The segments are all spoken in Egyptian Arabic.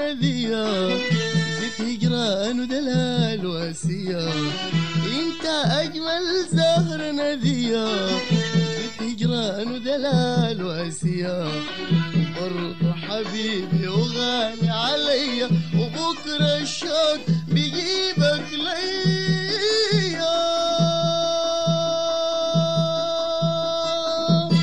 ندية زيت هجران ودلال واسية انت اجمل زهر ندية زيت هجران ودلال واسية برضو حبيبي وغالي عليا وبكرة الشوق بيجيبك ليا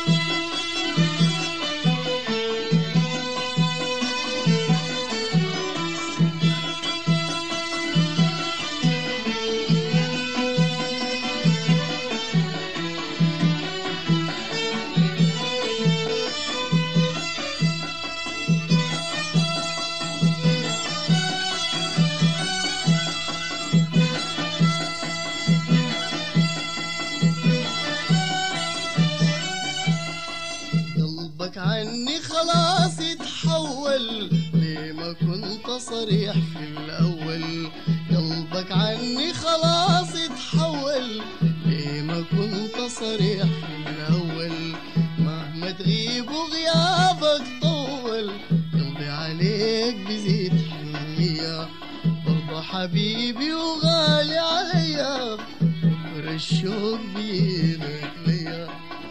قلبك عني خلاص اتحول ليه ما كنت صريح في الأول قلبك عني خلاص اتحول ليه ما كنت صريح في الأول مهما تغيب وغيابك طول قلبي عليك بزيد حنية برضه حبيبي وغالي عليا بكرة الشوق بيدك ليا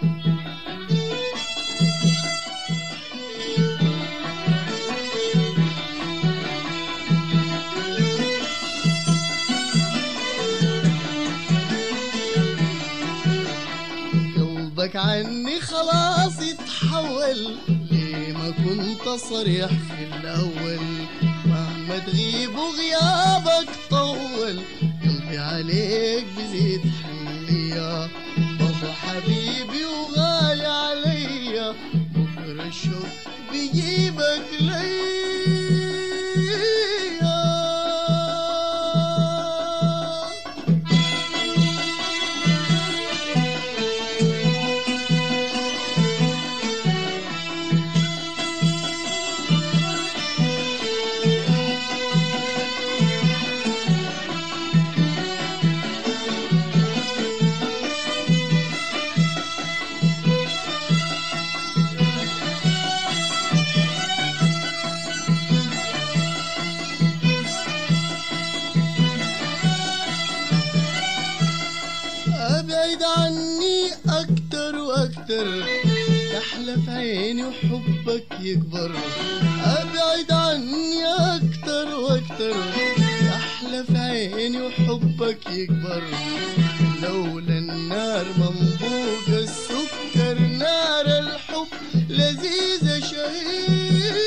قلبك عني خلاص اتحول ليه ما كنت صريح في الأول مهما تغيب وغيابك طول قلبي عليك بزيد حنية برضو حبيبي وغالي عليا بكرة الشوق بيجيبك ليا ابعد عني اكتر واكتر تحلى في عيني وحبك يكبر ابعد عني اكتر واكتر تحلى في عيني وحبك يكبر لولا النار منبوق السكر نار الحب لذيذة شهية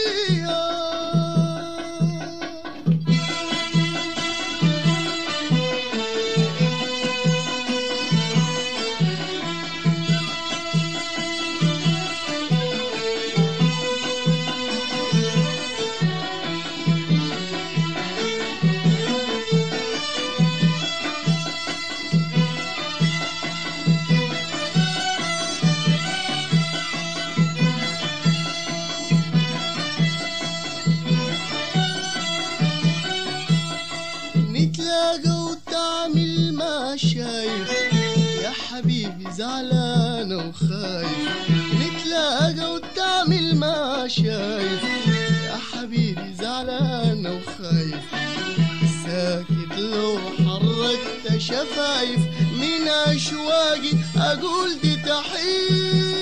نتلاقى وتعمل ما شايف يا حبيبي زعلان وخايف نتلاقى وتعمل ما شايف يا حبيبي زعلان وخايف ساكت لو حركت شفايف من أشواقي أقول دي تحية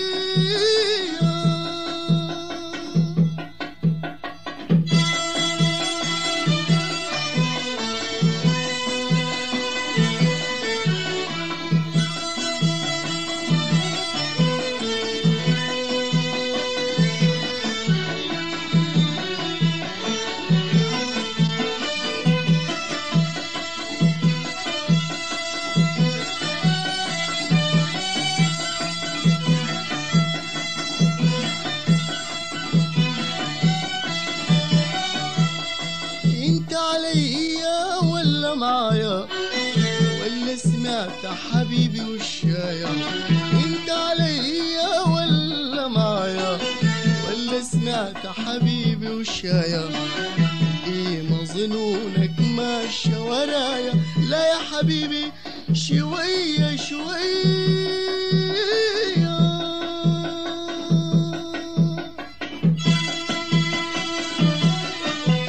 انت عليا ولا معايا ولا سمعت حبيبي وشايا انت عليا ولا معايا ولا سمعت حبيبي وشايا ايه ما ظنونك ماشي ورايا لا يا حبيبي شوية شوية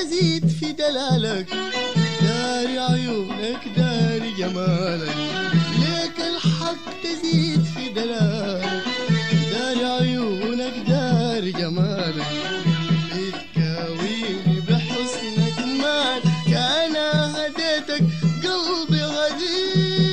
تزيد في دلالك داري عيونك داري جمالك ليك الحق تزيد في دلالك داري عيونك داري جمالك بتكاويني بحسنك مال كان هديتك قلبي غدير